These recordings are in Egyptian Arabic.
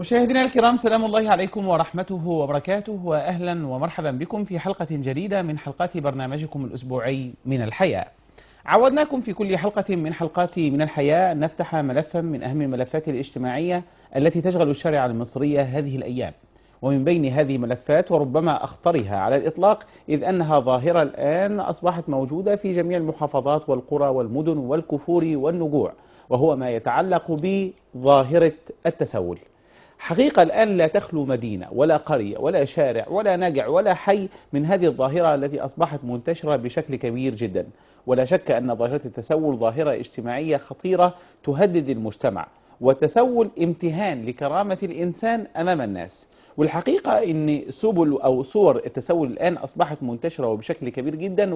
مشاهدينا الكرام سلام الله عليكم ورحمته وبركاته واهلا ومرحبا بكم في حلقه جديده من حلقات برنامجكم الاسبوعي من الحياه. عودناكم في كل حلقه من حلقات من الحياه أن نفتح ملفا من اهم الملفات الاجتماعيه التي تشغل الشارع المصريه هذه الايام. ومن بين هذه الملفات وربما اخطرها على الاطلاق اذ انها ظاهره الان اصبحت موجوده في جميع المحافظات والقرى والمدن والكفور والنجوع وهو ما يتعلق بظاهره التسول. حقيقة الآن لا تخلو مدينة ولا قرية ولا شارع ولا نجع ولا حي من هذه الظاهرة التي أصبحت منتشرة بشكل كبير جدا ولا شك أن ظاهرة التسول ظاهرة اجتماعية خطيرة تهدد المجتمع والتسول امتهان لكرامة الإنسان أمام الناس والحقيقة أن سبل أو صور التسول الآن أصبحت منتشرة وبشكل كبير جدا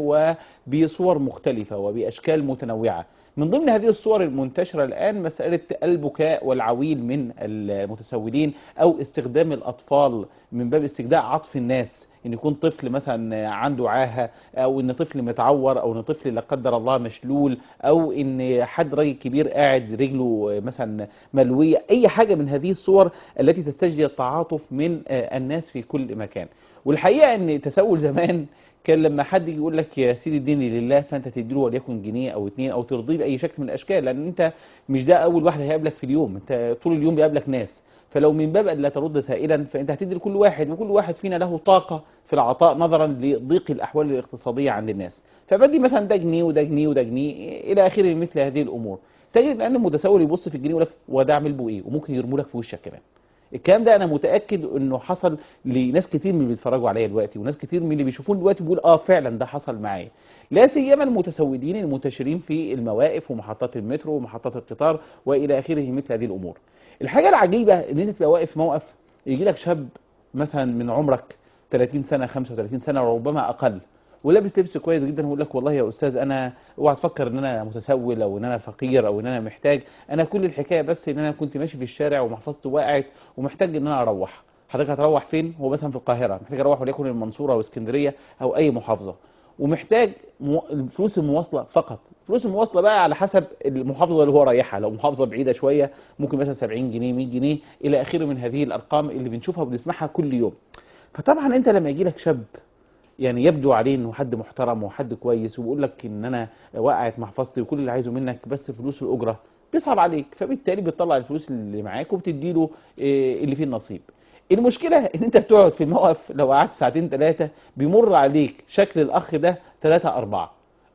وبصور مختلفة وبأشكال متنوعة من ضمن هذه الصور المنتشرة الآن مسألة البكاء والعويل من المتسولين أو استخدام الأطفال من باب استجداء عطف الناس ان يكون طفل مثلا عنده عاهه او ان طفل متعور او ان طفل لا قدر الله مشلول او ان حد راجل كبير قاعد رجله مثلا ملويه اي حاجه من هذه الصور التي تستجدي التعاطف من الناس في كل مكان والحقيقه ان تسول زمان كان لما حد يجي يقول لك يا سيدي اديني لله فانت تديله وليكن جنيه او اتنين او ترضيه باي شكل من الاشكال لان انت مش ده اول واحد هيقابلك في اليوم انت طول اليوم بيقابلك ناس فلو من باب ان لا ترد سائلا فانت هتدي لكل واحد وكل واحد فينا له طاقه في العطاء نظرا لضيق الاحوال الاقتصاديه عند الناس فبدي مثلا ده جنيه وده جنيه وده جنيه الى اخره من مثل هذه الامور تجد ان المتسول يبص في الجنيه يقول لك وده اعمل بيه ايه وممكن يرموا لك في وشك كمان الكلام ده انا متاكد انه حصل لناس كتير من اللي بيتفرجوا عليا دلوقتي وناس كتير من اللي بيشوفوني دلوقتي بيقول اه فعلا ده حصل معايا لا سيما المتسودين المنتشرين في المواقف ومحطات المترو ومحطات القطار والى اخره مثل هذه الامور الحاجه العجيبه ان انت تبقى واقف في موقف يجي لك شاب مثلا من عمرك 30 سنه 35 سنه وربما اقل ولابس لبس كويس جدا ويقول لك والله يا استاذ انا اوعى تفكر ان انا متسول او ان انا فقير او ان انا محتاج انا كل الحكايه بس ان انا كنت ماشي في الشارع ومحفظتي وقعت ومحتاج ان انا اروح حضرتك هتروح فين هو مثلا في القاهره محتاج اروح وليكن المنصوره او اسكندريه او اي محافظه ومحتاج مو... فلوس المواصله فقط فلوس المواصله بقى على حسب المحافظه اللي هو رايحها لو محافظه بعيده شويه ممكن مثلا 70 جنيه 100 جنيه الى اخره من هذه الارقام اللي بنشوفها وبنسمعها كل يوم فطبعا انت لما يجي لك شاب يعني يبدو عليه انه حد محترم وحد كويس ويقول لك ان انا وقعت محفظتي وكل اللي عايزه منك بس فلوس الاجره بيصعب عليك فبالتالي بتطلع الفلوس اللي معاك وبتدي له اللي فيه النصيب المشكلة ان انت بتقعد في الموقف لو قعدت ساعتين ثلاثة بيمر عليك شكل الاخ ده ثلاثة اربعة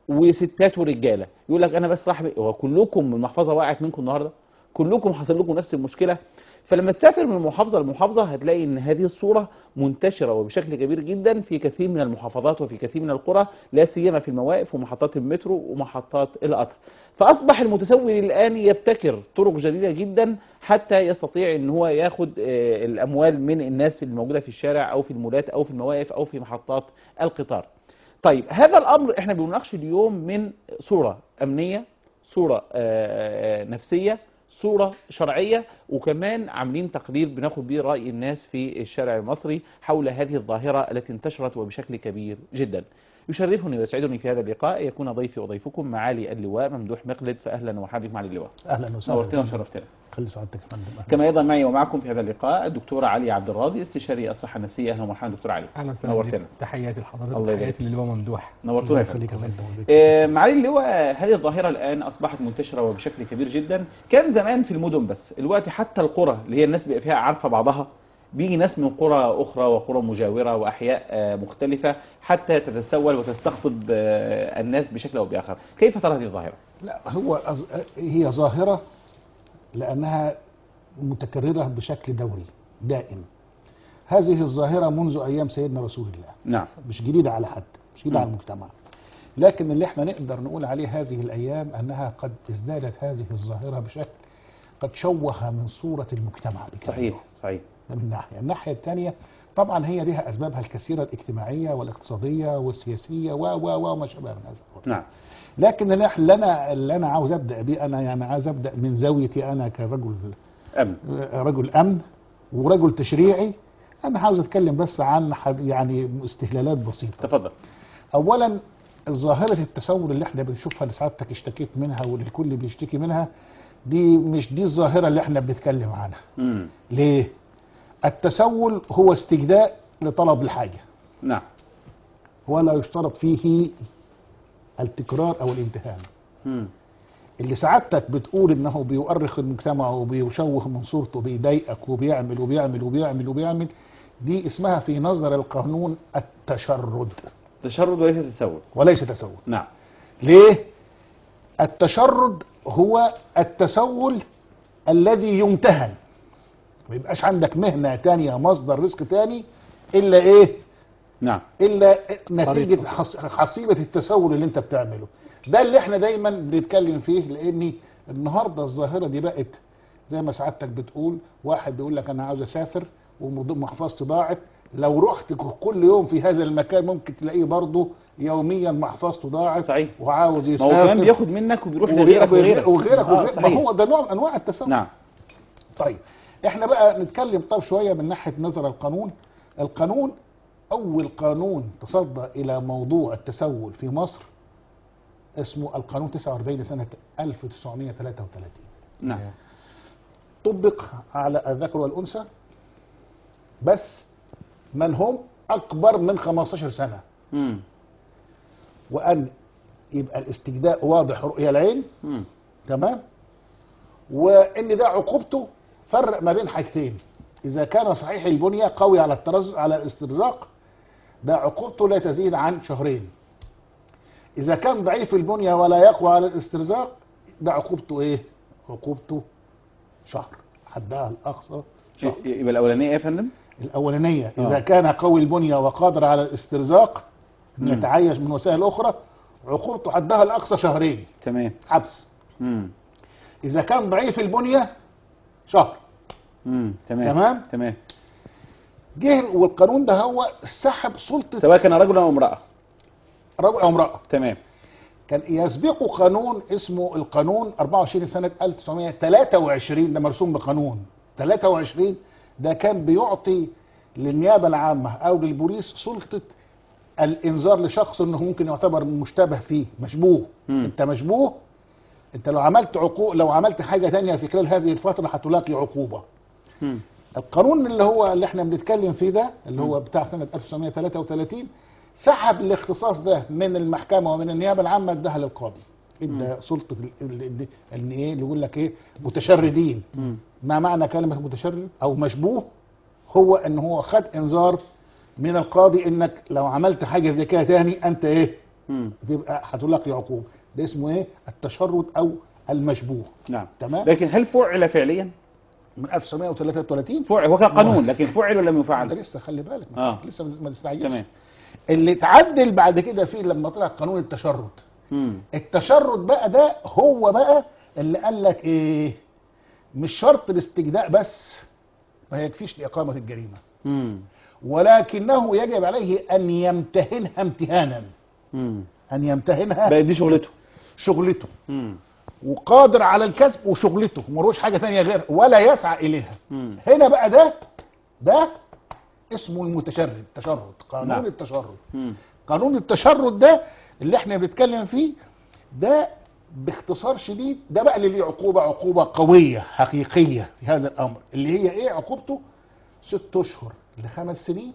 وستات ورجالة يقول لك انا بس راح هو كلكم من المحفظة وقعت منكم النهاردة كلكم حصل لكم نفس المشكلة فلما تسافر من محافظة لمحافظة هتلاقي ان هذه الصورة منتشرة وبشكل كبير جدا في كثير من المحافظات وفي كثير من القرى لا سيما في المواقف ومحطات المترو ومحطات القطر فاصبح المتسول الان يبتكر طرق جديده جدا حتى يستطيع ان هو ياخد الاموال من الناس الموجوده في الشارع او في المولات او في المواقف او في محطات القطار. طيب هذا الامر احنا بنناقش اليوم من صوره امنيه، صوره نفسيه، صورة شرعية وكمان عاملين تقرير بناخد بيه رأي الناس في الشارع المصري حول هذه الظاهرة التي انتشرت وبشكل كبير جدا يشرفني ويسعدني في هذا اللقاء يكون ضيفي وضيفكم معالي اللواء ممدوح مقلد فاهلا ومرحبا مع اللواء اهلا وسهلا نورتنا وشرفتنا خلي سعادتك يا فندم كما ايضا معي ومعكم في هذا اللقاء الدكتور علي عبد الراضي استشاري الصحه النفسيه اهلا ومرحبا دكتور علي اهلا وسهلا نورتنا تحياتي لحضرتك الله يبارك تحياتي للواء ممدوح نورتونا يا يخليك فندم يا فندم آه، معالي اللواء هذه الظاهرة الآن أصبحت منتشرة وبشكل كبير جدا كان زمان في المدن بس الوقت حتى القرى اللي هي الناس بقى فيها عارفة بعضها بيجي ناس من قرى أخرى وقرى مجاورة وأحياء آه، مختلفة حتى تتسول وتستقطب آه، الناس بشكل أو بآخر كيف ترى هذه الظاهرة؟ لا هو أز- هي ظاهرة لأنها متكررة بشكل دوري دائم هذه الظاهرة منذ أيام سيدنا رسول الله نعم مش جديدة على حد مش جديدة مم. على المجتمع لكن اللي احنا نقدر نقول عليه هذه الأيام أنها قد ازدادت هذه الظاهرة بشكل قد شوه من صورة المجتمع بالكامل. صحيح صحيح ده من ناحية الناحية الثانية طبعا هي لها أسبابها الكثيرة الاجتماعية والاقتصادية والسياسية و و و وما شابه من هذا الأمر. نعم لكن اللي إح- اللي انا اللي انا عاوز ابدا بيه انا يعني عايز ابدا من زاويتي انا كرجل أمن رجل امن ورجل تشريعي انا عاوز اتكلم بس عن حد يعني استهلالات بسيطه تفضل اولا ظاهره التسول اللي احنا بنشوفها اللي سعادتك اشتكيت منها واللي الكل بيشتكي منها دي مش دي الظاهره اللي احنا بنتكلم عنها مم. ليه التسول هو استجداء لطلب الحاجة نعم ولا يشترط فيه التكرار او الامتهان مم. اللي سعادتك بتقول انه بيؤرخ المجتمع وبيشوه من صورته وبيضايقك وبيعمل وبيعمل وبيعمل وبيعمل دي اسمها في نظر القانون التشرد تشرد وليس تسول وليس تسول نعم ليه التشرد هو التسول الذي يمتهن ما يبقاش عندك مهنة تانية مصدر رزق تاني الا ايه نعم الا نتيجة حص- حصيلة التسول اللي انت بتعمله ده اللي احنا دايما بنتكلم فيه لاني النهاردة الظاهرة دي بقت زي ما سعادتك بتقول واحد بيقول لك انا عاوز اسافر ومحفظتي ضاعت لو رحت كل يوم في هذا المكان ممكن تلاقيه برضه يوميا محفظته ضاعت صحيح. وعاوز ما هو كمان يسافر بياخد منك وبيروح وغيرك لغيرك وغيرك وغيرك وغيرك, آه، وغيرك ما صحيح. هو ده نوع من انواع التسول نعم طيب احنا بقى نتكلم طب شويه من ناحيه نظر القانون القانون اول قانون تصدى الى موضوع التسول في مصر اسمه القانون 49 لسنه 1933 نعم طبق على الذكر والانثى بس من هم اكبر من 15 سنه مم. وان يبقى الاستجداء واضح رؤية العين مم. تمام وان ده عقوبته فرق ما بين حاجتين اذا كان صحيح البنيه قوي على الترز على الاسترزاق ده عقوبته لا تزيد عن شهرين اذا كان ضعيف البنيه ولا يقوى على الاسترزاق ده عقوبته ايه عقوبته شهر حدها الاقصى شهر يبقى الاولانيه ايه يا فندم؟ الاولانيه آه. اذا كان قوي البنيه وقادر على الاسترزاق مم. يتعايش من وسائل اخرى عقوبته حدها الاقصى شهرين تمام حبس مم. اذا كان ضعيف البنيه شهر مم. تمام تمام. تمام جه والقانون ده هو سحب سلطه سواء كان رجل او امراه رجل او امراه تمام كان يسبقه قانون اسمه القانون 24 سنه 1923 ده مرسوم بقانون 23 ده كان بيعطي للنيابه العامه او للبوليس سلطه الانذار لشخص انه ممكن يعتبر مشتبه فيه مشبوه مم. انت مشبوه انت لو عملت عقوق لو عملت حاجه تانية في خلال هذه الفتره هتلاقي عقوبه مم. القانون اللي هو اللي احنا بنتكلم فيه ده اللي هو بتاع سنة 1933 سحب الاختصاص ده من المحكمة ومن النيابة العامة اداها للقاضي ادى سلطة ال- ال- ال- ان ايه اللي يقول لك ايه متشردين مم. ما معنى كلمة متشرد او مشبوه هو ان هو خد انذار من القاضي انك لو عملت حاجة زي كده تاني انت ايه مم. تبقى هتلاقي عقوبة ده اسمه ايه التشرد او المشبوه نعم تمام لكن هل فعل فعليا؟ من 1933 فعل هو كان قانون لكن فعل ولا لم انت يفعل؟ لسه خلي بالك آه. لسه ما تستعجلش تمام اللي اتعدل بعد كده فيه لما طلع قانون التشرد مم. التشرد بقى ده هو بقى اللي قال لك ايه مش شرط الاستجداء بس ما يكفيش لإقامة الجريمة مم. ولكنه يجب عليه أن يمتهنها امتهانا مم. أن يمتهنها بقى دي شغلته شغلته مم. وقادر على الكسب وشغلته ملوش حاجة تانية غير ولا يسعى إليها مم. هنا بقى ده ده اسمه المتشرد تشرد قانون نعم. التشرد مم. قانون التشرد ده اللي احنا بنتكلم فيه ده باختصار شديد ده بقى اللي ليه عقوبة عقوبة قوية حقيقية في هذا الأمر اللي هي إيه عقوبته ست أشهر لخمس سنين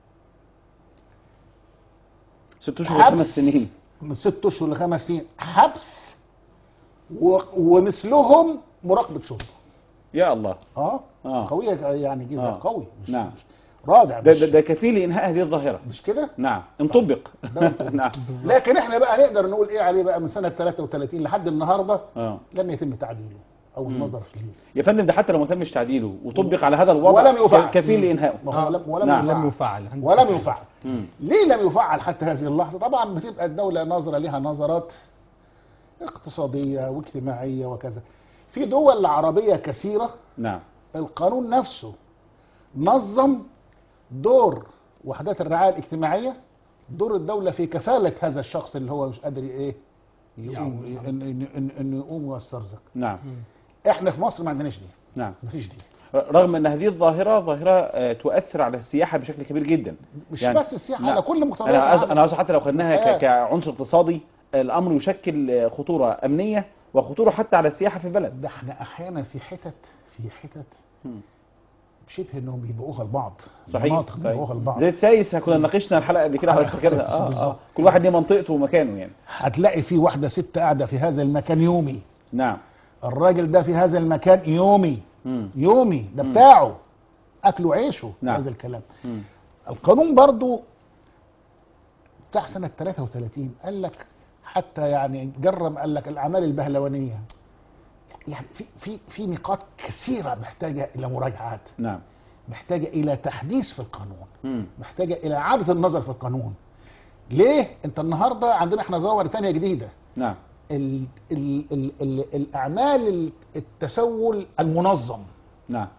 ست اشهر وخمس سنين من ست أشهر لخمس سنين حبس و... ومثلهم مراقبة شرطة يا الله اه اه قوية يعني جزء آه. قوي مش نعم. مش رادع ده مش, ده, ده كفيل لانهاء هذه الظاهره مش كده نعم انطبق ده انطبق. نعم لكن احنا بقى نقدر نقول ايه عليه بقى من سنة 33 لحد النهاردة اه لم يتم تعديله او مم. النظر فيه يا فندم ده حتى لو ما تمش تعديله وطبق على هذا الوضع ولم يفعل. ك- كفيل لانهائه ما هو لم ولم نعم. يفعل لم يفعل ولم يفعل مم. ليه لم يفعل حتى هذه اللحظة طبعا بتبقى الدولة نظرة لها نظرات اقتصادية واجتماعية وكذا في دول عربية كثيرة نعم القانون نفسه نظم دور وحدات الرعاية الاجتماعية دور الدولة في كفالة هذا الشخص اللي هو مش قادر ايه يقوم يعوم. إن- إن- إن- انه يقوم ويسترزق نعم احنا في مصر ما عندناش دي نعم مفيش دي رغم ان هذه الظاهره ظاهره آه، تؤثر على السياحه بشكل كبير جدا مش يعني- بس السياحة لا. على كل انا مقتضيات عايز العمل. انا عايز حتى لو خدناها الحياة. ك- كعنصر اقتصادي الامر يشكل آه، خطوره امنيه وخطوره حتى على السياحه في البلد ده احنا احيانا في حتت في حتت مم. شبه انهم بيبيعوها لبعض صحيح مناطق صحيح. بيبيعوها لبعض زي السايس كنا ناقشنا الحلقه قبل كده حضرتك فاكرها اه اه بالظبط. كل واحد ليه منطقته ومكانه يعني هتلاقي في واحده ست قاعده في هذا المكان يومي نعم الراجل ده في هذا المكان يومي مم. يومي ده بتاعه اكله وعيشه نعم. هذا الكلام مم. القانون برضو بتاع سنة 33 قال لك حتى يعني جرم قال لك الأعمال البهلوانية يعني في في في نقاط كثيرة محتاجة إلى مراجعات نعم محتاجة إلى تحديث في القانون مم. محتاجة إلى إعادة النظر في القانون ليه؟ أنت النهاردة عندنا احنا ظواهر تانية جديدة نعم ال ال ال ال الأعمال التسول المنظم نعم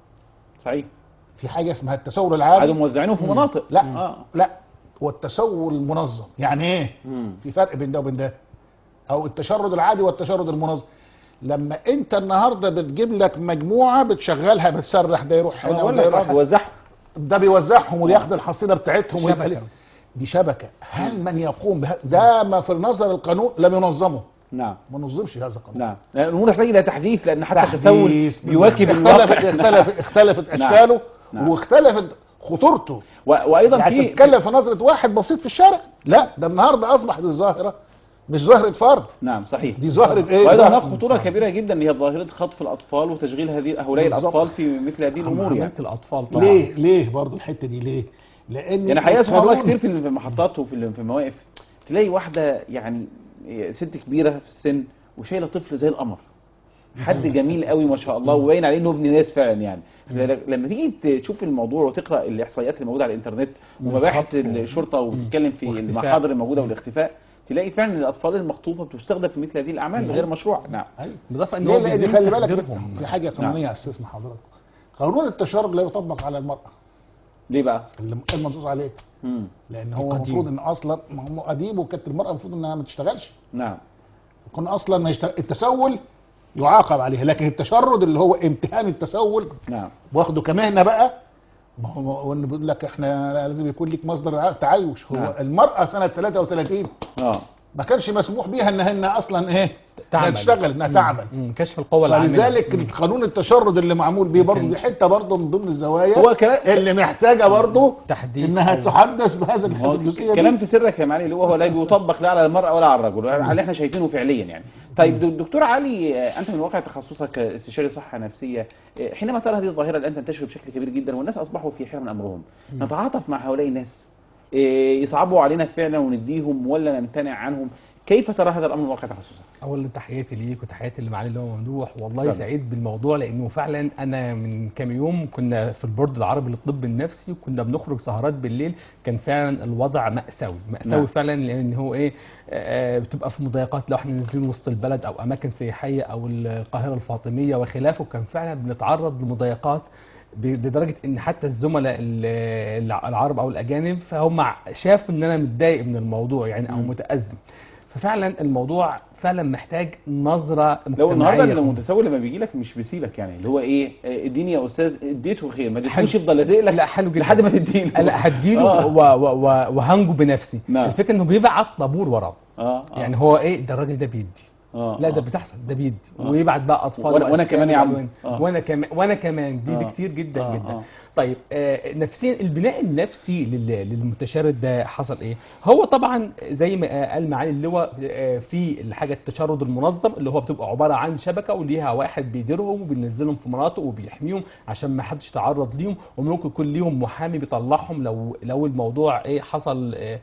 صحيح في حاجة اسمها التسول العادي عادوا موزعينه في مناطق لا اه لا والتسول المنظم يعني ايه مم. في فرق بين ده وبين ده او التشرد العادي والتشرد المنظم لما انت النهارده بتجيب لك مجموعه بتشغلها بتسرح ده يروح انا هنا بقول وده لك يروح اه هنا. بيوزعهم ده بيوزعهم وياخد الحصيله بتاعتهم شبكة. ويبقى- دي شبكه هل من يقوم بها ده ما في نظر القانون لم ينظمه نعم ما نظمش هذا القانون نعم الامور تحتاج الى تحديث لان حتى تحديث، التسول بيواكب اختلف الواقع اختلف اختلفت نعم. اشكاله نعم. واختلفت خطورته و- وايضا يعني في تتكلم في نظره واحد بسيط في الشارع لا ده النهارده اصبحت الظاهره مش ظاهره فرد نعم صحيح دي ظاهره ايه وايضا ظاهرة- هناك خطوره كبيره جدا هي ظاهره خطف الاطفال وتشغيل هذه هؤلاء بالظبط. الاطفال في مثل هذه الامور يعني عملت الاطفال طبعا ليه ليه برضه الحته دي ليه لان يعني حقيقه سبحان الله القانون- كتير في المحطات وفي ال- في المواقف تلاقي واحده يعني ست كبيره في السن وشايله طفل زي القمر حد جميل قوي ما شاء الله وباين عليه انه ابن ناس فعلا يعني لما تيجي تشوف الموضوع وتقرا الاحصائيات اللي موجوده على الانترنت ومباحث والخطف و- الشرطه وبتتكلم في واختفاء. المحاضر الموجوده والاختفاء تلاقي فعلا الاطفال المخطوفه بتستخدم في مثل هذه الاعمال غير مشروعه نعم ايوه بالاضافه ان ليه هو لان بيتم خلي بالك تحضيرهم. في حاجه قانونيه استسمح حضرتك قانون التشرد لا يطبق على المراه ليه بقى؟ اللي المنصوص عليه مم. لان هو القديم. المفروض ان اصلا ما هو قديم وكانت المراه المفروض انها ما تشتغلش نعم كنا اصلا ما يشتغل التسول يعاقب عليها لكن التشرد اللي هو امتهان التسول نعم واخده كمهنه بقى ما هو ما هو إن بيقول لك احنا لازم يكون لك مصدر ع- تعايش هو نعم. المراه سنه 33 اه ما كانش مسموح بيها انها انها اصلا ايه انها تعمل. تشتغل انها تعمل مم. كشف القوة العاملة فلذلك قانون التشرد اللي معمول بيه برضه دي حته برضه من ضمن الزوايا هو كلام اللي محتاجه برضه تحديث انها أو- تحدث بهذا هو الجزئيه كلام دي في سرك يا معالي اللي هو هو لا بيطبق لا على المرأة ولا على الرجل على اللي احنا شايفينه فعليا يعني طيب دك- دكتور علي آه، انت من واقع تخصصك استشاري صحة نفسية آه، حينما ترى هذه الظاهرة الان تنتشر بشكل كبير جدا والناس اصبحوا في حيرة من امرهم نتعاطف مع هؤلاء الناس آه، يصعبوا علينا فعلا ونديهم ولا نمتنع عنهم كيف ترى هذا الامر من واقع تخصصك؟ اولا تحياتي ليك وتحياتي اللي معالي اللي هو ممدوح والله فعلا. سعيد بالموضوع لانه فعلا انا من كام يوم كنا في البورد العربي للطب النفسي وكنا بنخرج سهرات بالليل كان فعلا الوضع مأساوي مأساوي نعم. نعم. فعلا لان هو ايه آه، بتبقى في مضايقات لو احنا نازلين وسط البلد او اماكن سياحيه او القاهره الفاطميه وخلافه كان فعلا بنتعرض لمضايقات ب- لدرجه ان حتى الزملاء ال- الع- العرب او الاجانب فهم شافوا ان انا متضايق من الموضوع يعني او مم. متازم ففعلا الموضوع فعلا محتاج نظره لو النهارده مجتمعيه المتسول لما بيجي لك مش بيسيبك يعني اللي هو ايه آه، اديني يا استاذ اديته خير ما حلو. اديتوش يفضل لازق لك لا حلو جدا لحد ما تديله لا هديله آه. و- و- و- وهنجو بنفسي نعم. الفكره انه بيبعت طابور وراه اه آه. يعني هو ايه ده الراجل ده بيدي آه، لا آه. ده بتحصل ده بيدي آه. ويبعت بقى اطفال وأنا- وأنا وأشكال كمان يا عم. وألوان. آه. وانا كمان وانا كمان دي, دي آه. كتير جدا آه، جدا آه. طيب آه نفسيا البناء النفسي لل- للمتشرد ده حصل ايه هو طبعا زي ما آه، قال معالي اللواء آه، في الحاجه التشرد المنظم اللي هو بتبقى عباره عن شبكه وليها واحد بيديرهم وبينزلهم في مناطق وبيحميهم عشان ما حدش يتعرض ليهم وممكن يكون ليهم محامي بيطلعهم لو لو الموضوع ايه حصل آه،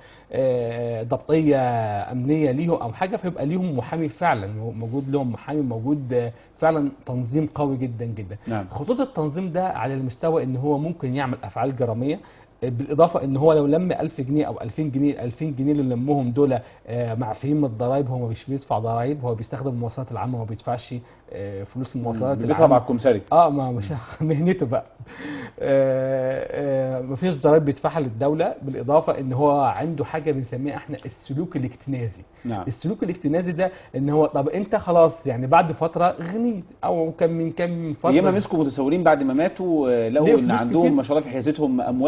آه، ضبطيه امنيه ليهم او حاجه فيبقى ليهم محامي فعلا موجود لهم محامي موجود آه، فعلا تنظيم قوي جدا جدا نعم خطوط التنظيم ده على المستوى ان هو ممكن يعمل افعال جراميه بالاضافه ان هو لو لم 1000 جنيه او 2000 جنيه 2000 جنيه اللي لمهم دول آه، معفيين من الضرايب هو مش بيدفع ضرايب هو بيستخدم المواصلات العامه ما بيدفعش آه، فلوس المواصلات بيصعب على الكمساري اه ما مش مهنته بقى آه آه مفيش ضرائب بيدفعها للدوله بالاضافه ان هو عنده حاجه بنسميها احنا السلوك الاكتنازي نعم السلوك الاكتنازي ده ان هو طب انت خلاص يعني بعد فتره غنيت او كان من كام فتره ياما مسكوا متسولين بعد ما ماتوا آه، لقوا ليه ان فلوس عندهم كتير؟ ما شاء الله في حيازتهم اموال أموال كثيره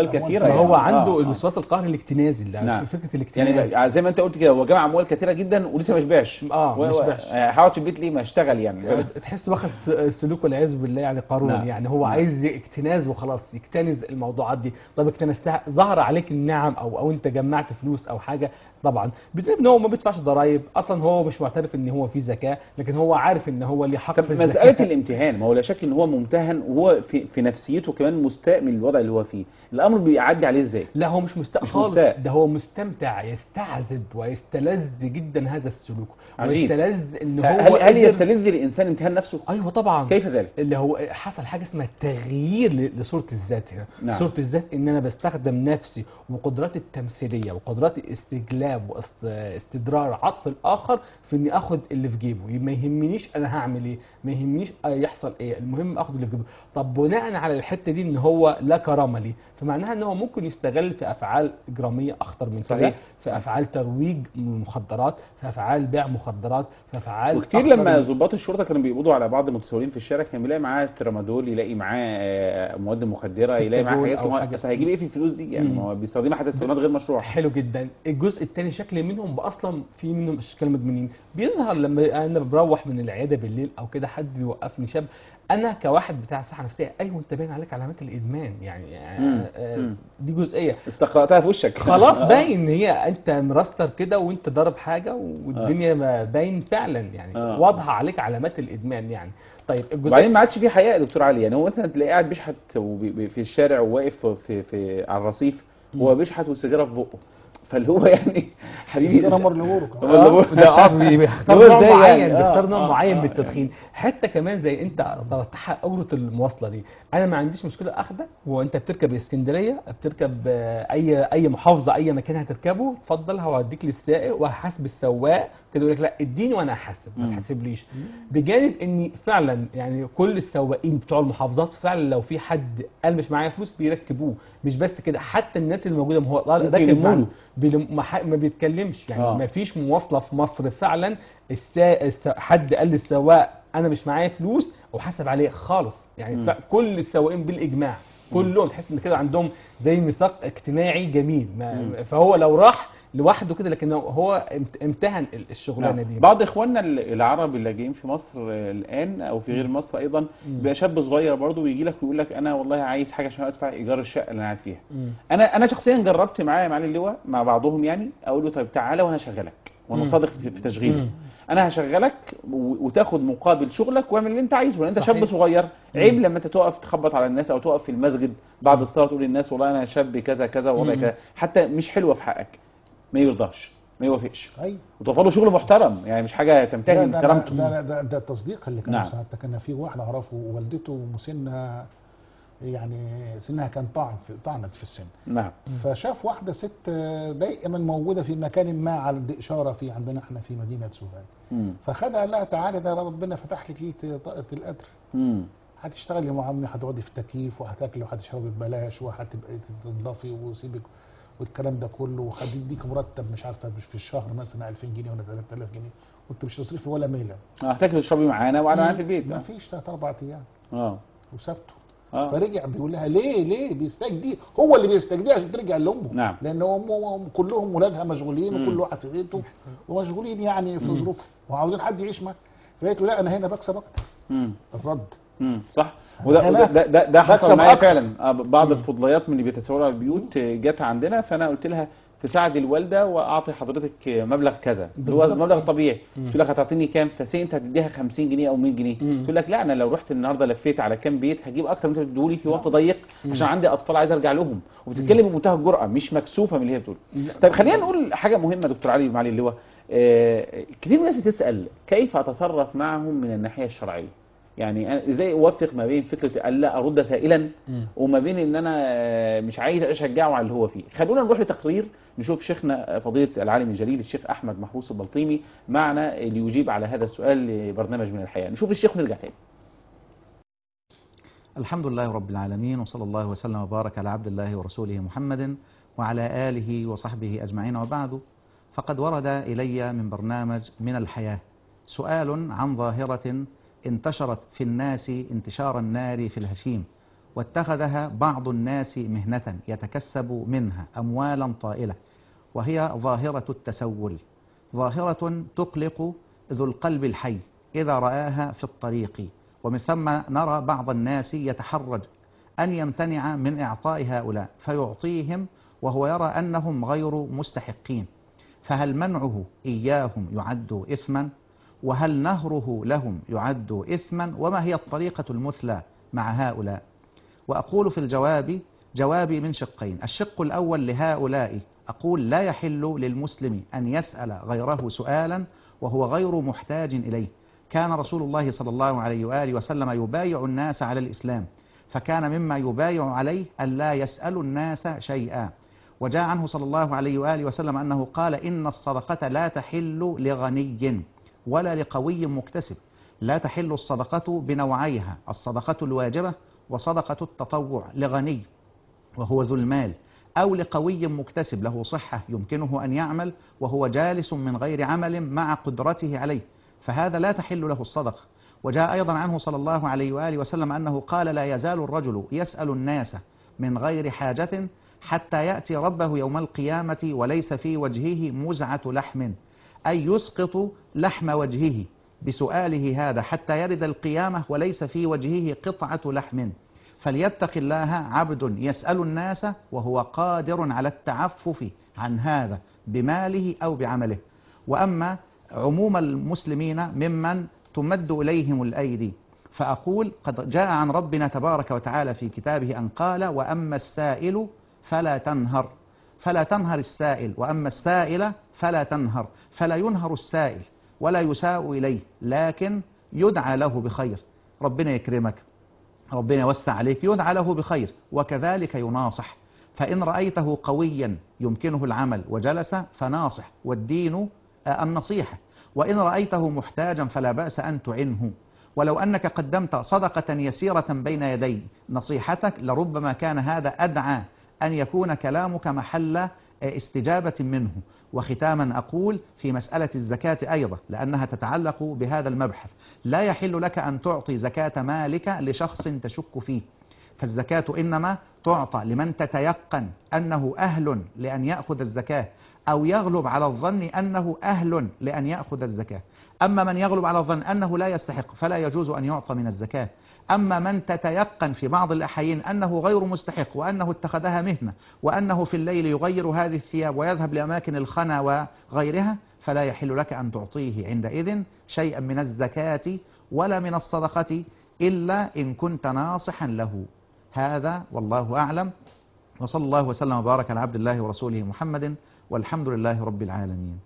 يعني. هو آه، عنده آه. الوسواس القهري الاكتنازي اللي نعم. في فكره الاكتناز يعني زي ما انت قلت كده هو جمع اموال كثيره جدا ولسه ما شبعش آه، ما و- و- شبعش. آه، هقعد في البيت ليه ما اشتغل يعني تحس واخد س- سلوك والعياذ بالله يعني قارون نعم. يعني هو نعم. عايز اكتناز وخلاص يكتنز الموضوعات دي طب اكتنزتها ظهر عليك النعم او او انت جمعت فلوس او حاجه طبعا بسبب ان هو ما بيدفعش ضرائب اصلا هو مش معترف ان هو في زكاه لكن هو عارف ان هو ليه حق طب في مسألة الزكاه الامتهان ما هو لا شك ان هو ممتهن وهو في, في نفسيته كمان مستاء من الوضع اللي هو فيه الامر بيعدي عليه ازاي لا هو مش مستاء مش خالص مستاء. ده هو مستمتع يستعذب ويستلذ جدا هذا السلوك عجيب. ويستلذ ان هو هل هل قدر- يستلذ الانسان امتهان نفسه ايوه طبعا كيف ذلك اللي هو حصل حاجه اسمها تغيير ل- لصوره الذات هنا نعم. صوره الذات ان انا بستخدم نفسي وقدراتي التمثيليه وقدرات الاستجلاب واستدرار عطف الاخر في اني اخد اللي في جيبه ما يهمنيش انا هعمل ايه ما يهمنيش يحصل ايه المهم اخد اللي في جيبه طب بناء على الحته دي ان هو لا كرامه ليه فمعناها ان هو ممكن يستغل في افعال اجراميه اخطر من كده صحيح. في افعال ترويج مخدرات في افعال بيع مخدرات في افعال وكتير أخطر لما من- ضباط الشرطه كانوا بيقبضوا على بعض المتسولين في الشارع كان بيلاقي معاه ترامادول يلاقي معاه آه، مواد مخدره يلاقي معاه تكتاجول حاجات أو ما- حاجة. بس هيجيب ايه في الفلوس دي يعني مم. ما هو بيستخدمها حتى استخدامات غير مشروعه حلو جدا الجزء الثاني شكل منهم اصلا في منهم اشكال مدمنين بيظهر لما انا بروح من العياده بالليل او كده حد بيوقفني شاب انا كواحد بتاع صحه نفسيه ايوه انت باين عليك علامات الادمان يعني مم. آه، آه، مم. دي جزئيه استقرأتها في وشك خلاص آه. باين ان هي انت مرستر كده وانت ضارب حاجه والدنيا ما باين فعلا يعني آه. واضحه عليك علامات الادمان يعني طيب الجزء وبعدين ما عادش في حياء يا دكتور علي يعني هو مثلا تلاقيه قاعد بيشحت وبي- بي- في الشارع وواقف في في على الرصيف هو بيشحت والسيجاره في بقه فاللي هو يعني حبيبي كده مر لورك هو اللي بقول- ده اه بي- بيختار دول نوع زي معين يعني، آه، بيختار نوع آه، معين آه، من التدخين حته كمان زي انت طرحتها اجره المواصله دي انا ما عنديش مشكله اخدك وانت بتركب اسكندريه بتركب آه، اي اي محافظه اي مكان هتركبه اتفضل هوديك للسائق وهحاسب السواق كده يقول لك لا اديني وانا احاسب ما مم. تحاسبليش بجانب اني فعلا يعني كل السواقين بتوع المحافظات فعلا لو في حد قال مش معايا فلوس بيركبوه مش بس كده حتى الناس اللي موجوده ما هو راكب يلموا معاه له. بيلم- ما ح- ما بيتكلمش يعني آه. ما فيش مواصله في مصر فعلا السا... الس... حد قال للسواق انا مش معايا فلوس وحسب عليه خالص يعني مم. ف... كل السواقين بالاجماع كلهم تحس ان كده عندهم زي ميثاق اجتماعي جميل مم. ما... فهو لو راح لوحده كده لكن هو امت- امتهن ال- الشغلانه نعم. دي بعض اخواننا ال- العرب اللي جايين في مصر آه، الان او في غير مصر ايضا بيبقى شاب صغير برضه ويجي لك ويقول لك انا والله عايز حاجه عشان ادفع ايجار الشقه اللي انا قاعد فيها مم. انا انا شخصيا جربت معاه يا معالي اللواء مع بعضهم يعني اقول له طيب تعالى وانا هشغلك وانا مم. صادق في في تشغيلي مم. انا هشغلك و- وتاخد مقابل شغلك واعمل اللي انت عايزه لان انت صحيح. شاب صغير عيب لما انت تقف تخبط على الناس او تقف في المسجد بعد الصلاه تقول للناس والله انا شاب كذا كذا ووضعي مم. كذا حتى مش حلوه في حقك ما يرضاش ما يوافقش ايوه وتوفر له شغل محترم يعني مش حاجه ده تمتهن ده كرامته ده, ده, ده التصديق اللي كان نعم. نعم. ساعتها كان في واحد اعرفه والدته مسنها يعني سنها كان طعن في طعنت في السن نعم فشاف واحده ست دائما موجوده في مكان ما على اشاره في عندنا احنا في مدينه سوهاج مم. فخدها قال لها تعالي ده ربنا فتح لك ليه طاقه القدر مم. هتشتغلي مع عمي هتقعدي في التكييف وهتاكلي وهتشربي ببلاش وهتبقي تنضفي وسيبك والكلام ده كله وهتديك مرتب مش عارفه مش في الشهر مثلا 2000 جنيه ولا 3000 جنيه وانت مش تصرفي ولا ميله هتاكل وتشربي معانا وانا معانا في البيت ما فيش ثلاث اربع ايام اه وسابته اه فرجع بيقول لها ليه ليه بيستجدي هو اللي بيستجدي عشان ترجع لامه نعم. لان هم هم كلهم ولادها مشغولين مم. وكل واحد في بيته ومشغولين يعني في ظروفه وعاوزين حد يعيش معاه فقالت له لا انا هنا بكسب اكتر مم. الرد مم. صح وده أنا وده ده, ده, ده حصل بكسب معايا أكتر. فعلا آه، بعض الفضليات من اللي بيتسولوا على البيوت آه، جت عندنا فانا قلت لها تساعد الوالده واعطي حضرتك مبلغ كذا اللي هو بالظبط. المبلغ الطبيعي قلت لها هتعطيني كام فسي انت هتديها 50 جنيه او 100 جنيه مم. تقول لك لا انا لو رحت النهارده لفيت على كام بيت هجيب اكتر من انت بتديهولي في وقت ضيق عشان عندي اطفال عايز ارجع لهم وبتتكلم بمنتهى الجرأه مش مكسوفه من اللي هي بتقول طيب خلينا نقول حاجه مهمه دكتور علي معالي اللواء آه، كتير من الناس بتسال كيف اتصرف معهم من الناحيه الشرعيه يعني أنا ازاي اوفق ما بين فكره الا ارد سائلا مم. وما بين ان انا آه، مش عايز اشجعه على اللي هو فيه خلونا نروح لتقرير نشوف شيخنا فضيله العالم الجليل الشيخ احمد محروس البلطيمي معنا ليجيب على هذا السؤال لبرنامج من الحياه نشوف الشيخ ونرجع تاني الحمد لله رب العالمين وصلى الله وسلم وبارك على عبد الله ورسوله محمد وعلى آله وصحبه أجمعين وبعد فقد ورد إلي من برنامج من الحياة سؤال عن ظاهرة انتشرت في الناس انتشار النار في الهشيم واتخذها بعض الناس مهنة يتكسب منها أموالا طائلة وهي ظاهرة التسول ظاهرة تقلق ذو القلب الحي إذا رآها في الطريق ومن ثم نرى بعض الناس يتحرج أن يمتنع من إعطاء هؤلاء فيعطيهم وهو يرى أنهم غير مستحقين فهل منعه إياهم يعد إثما وهل نهره لهم يعد إثما وما هي الطريقة المثلى مع هؤلاء وأقول في الجواب جوابي من شقين الشق الأول لهؤلاء أقول لا يحل للمسلم أن يسأل غيره سؤالا وهو غير محتاج إليه كان رسول الله صلى الله عليه وآله وسلم يبايع الناس على الإسلام فكان مما يبايع عليه أن لا يسأل الناس شيئا وجاء عنه صلى الله عليه وآله وسلم أنه قال إن الصدقة لا تحل لغني ولا لقوي مكتسب لا تحل الصدقة بنوعيها الصدقة الواجبة وصدقة التطوع لغني وهو ذو المال أو لقوي مكتسب له صحة يمكنه أن يعمل وهو جالس من غير عمل مع قدرته عليه فهذا لا تحل له الصدقة وجاء أيضا عنه صلى الله عليه وآله وسلم أنه قال لا يزال الرجل يسأل الناس من غير حاجة حتى يأتي ربه يوم القيامة وليس في وجهه مزعة لحم أي يسقط لحم وجهه بسؤاله هذا حتى يرد القيامة وليس في وجهه قطعة لحم فليتق الله عبد يسأل الناس وهو قادر على التعفف عن هذا بماله أو بعمله وأما عموم المسلمين ممن تمد إليهم الأيدي فأقول قد جاء عن ربنا تبارك وتعالى في كتابه أن قال وأما السائل فلا تنهر فلا تنهر السائل وأما السائل فلا تنهر فلا ينهر السائل ولا يساء إليه لكن يدعى له بخير ربنا يكرمك ربنا يوسع عليك يدعى له بخير وكذلك يناصح فإن رأيته قويا يمكنه العمل وجلس فناصح والدين آه، النصيحة وإن رأيته محتاجا فلا بأس أن تعنه ولو أنك قدمت صدقة يسيرة بين يدي نصيحتك لربما كان هذا أدعى أن يكون كلامك محل آه، استجابة منه وختاما أقول في مسألة الزكاة أيضا لأنها تتعلق بهذا المبحث لا يحل لك أن تعطي زكاة مالك لشخص تشك فيه فالزكاة إنما تعطى لمن تتيقن أنه أهل لأن يأخذ الزكاة أو يغلب على الظن أنه أهل لأن يأخذ الزكاة أما من يغلب على الظن أنه لا يستحق فلا يجوز أن يعطى من الزكاة أما من تتيقن في بعض الأحيان أنه غير مستحق وأنه اتخذها مهنة وأنه في الليل يغير هذه الثياب ويذهب لأماكن الخنا وغيرها فلا يحل لك أن تعطيه عندئذ شيئا من الزكاة ولا من الصدقة إلا إن كنت ناصحا له هذا والله أعلم وصلى الله وسلم وبارك على عبد الله ورسوله محمد والحمد لله رب العالمين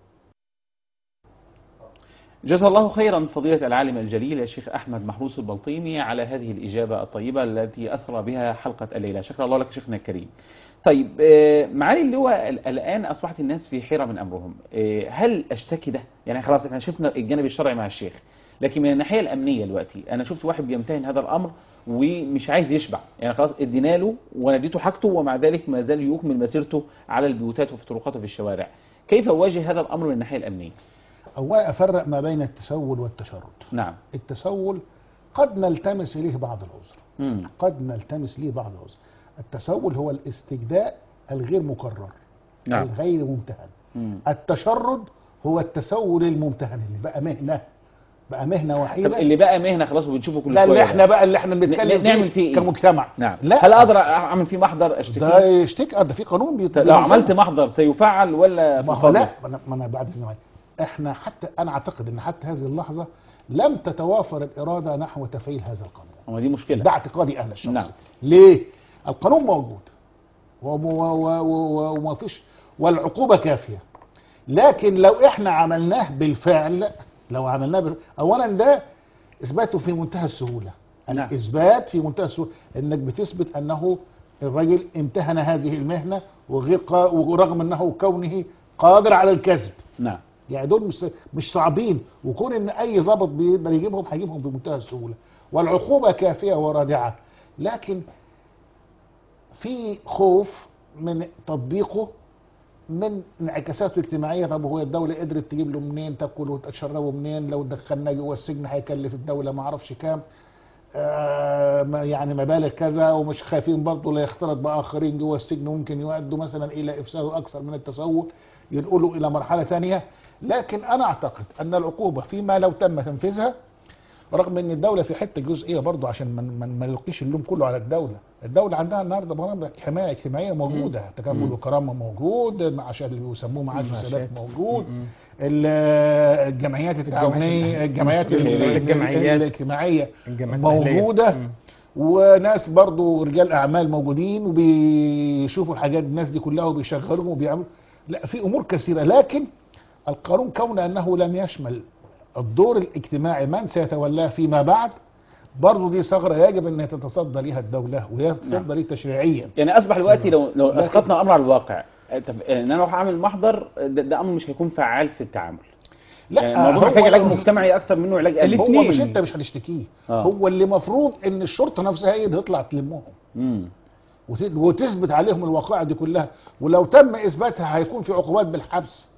جزا الله خيرا فضيلة العالم الجليل الشيخ أحمد محروس البلطيمي على هذه الإجابة الطيبة التي أسرى بها حلقة الليلة شكرا الله لك شيخنا الكريم طيب آه، معالي اللواء ال- الآن أصبحت الناس في حيرة من أمرهم آه، هل أشتكي ده يعني خلاص احنا شفنا الجانب الشرعي مع الشيخ لكن من الناحية الأمنية دلوقتي أنا شفت واحد بيمتهن هذا الأمر ومش عايز يشبع يعني خلاص ادينا له ونديته حاجته ومع ذلك ما زال يكمل مسيرته على البيوتات وفي طرقات وفي الشوارع كيف أواجه هذا الأمر من الناحية الأمنية أولا أفرق ما بين التسول والتشرد نعم التسول قد نلتمس إليه بعض العذر مم. قد نلتمس ليه بعض العذر التسول هو الاستجداء الغير مكرر نعم الغير ممتهن مم. التشرد هو التسول الممتهن اللي بقى مهنة بقى مهنة طب وحيدة اللي بقى مهنه خلاص وبنشوفه كل ده شويه اللي احنا بقى اللي احنا ن- بنتكلم نعمل فيه فيه إيه؟ كمجتمع نعم لا هل اقدر اعمل فيه محضر اشتكي ده يشتكي آه، ده في قانون بيت- لو بينظمه. عملت محضر سيفعل ولا ما هو تفضل؟ لا ما انا, ما أنا بعد إذن معاك. احنا حتى انا اعتقد ان حتى هذه اللحظه لم تتوافر الاراده نحو تفعيل هذا القانون هو دي مشكله ده اعتقادي انا الشخصي نعم. ليه القانون موجود وم- و- و- و- وما فيش والعقوبه كافيه لكن لو احنا عملناه بالفعل لو عملناه بال... اولا ده اثباته في منتهى السهوله نعم. الاثبات في منتهى السهوله انك بتثبت انه الرجل امتهن هذه المهنه وغير قا... ورغم انه كونه قادر على الكذب نعم يعني دول مش مش صعبين وكون ان اي ضابط بيقدر يجيبهم هيجيبهم بمنتهى السهوله والعقوبه كافيه ورادعه لكن في خوف من تطبيقه من انعكاساته الاجتماعيه طب هو الدوله قدرت تجيب له منين تاكل وتشربه منين لو دخلناه جوه السجن هيكلف الدوله ما اعرفش كام آه، ما- يعني مبالغ كذا ومش خايفين برضه لا يختلط باخرين جوه السجن ممكن يؤدوا مثلا الى افساده اكثر من التسول ينقلوا الى مرحله ثانيه لكن انا اعتقد ان العقوبه فيما لو تم تنفيذها رغم ان الدوله في حته جزئيه برضه عشان ما ما- ما نلقيش اللوم كله على الدوله الدوله عندها النهارده برامج حمايه اجتماعيه موجوده تكافل وكرامه موجود معاشات اللي بيسموه معاش السادات موجود ال- الجمعيات التعاونيه الجمعيات ال- ال- الجمعيات. الاجتماعيه الجامعات الأهلية. موجوده مم. وناس برضو رجال اعمال موجودين وبيشوفوا الحاجات الناس دي كلها وبيشغلهم وبيعملوا لا في امور كثيره لكن القانون كون انه لم يشمل الدور الاجتماعي من سيتولاه فيما بعد برضو دي ثغره يجب ان تتصدى ليها الدوله وهي تتصدى ليه تشريعيا يعني اصبح دلوقتي لو لو لكن- اسقطنا الامر على الواقع طب ان انا اروح اعمل محضر ده, ده امر مش هيكون فعال في التعامل يعني الموضوع هو- محتاج علاج مجتمعي اكتر منه علاج هو قلبي الاتنين. مش انت مش هتشتكيه آه. هو اللي مفروض ان الشرطه نفسها هي اللي تطلع تلمهم امم وت- وتثبت عليهم الواقعة دي كلها ولو تم اثباتها هيكون في عقوبات بالحبس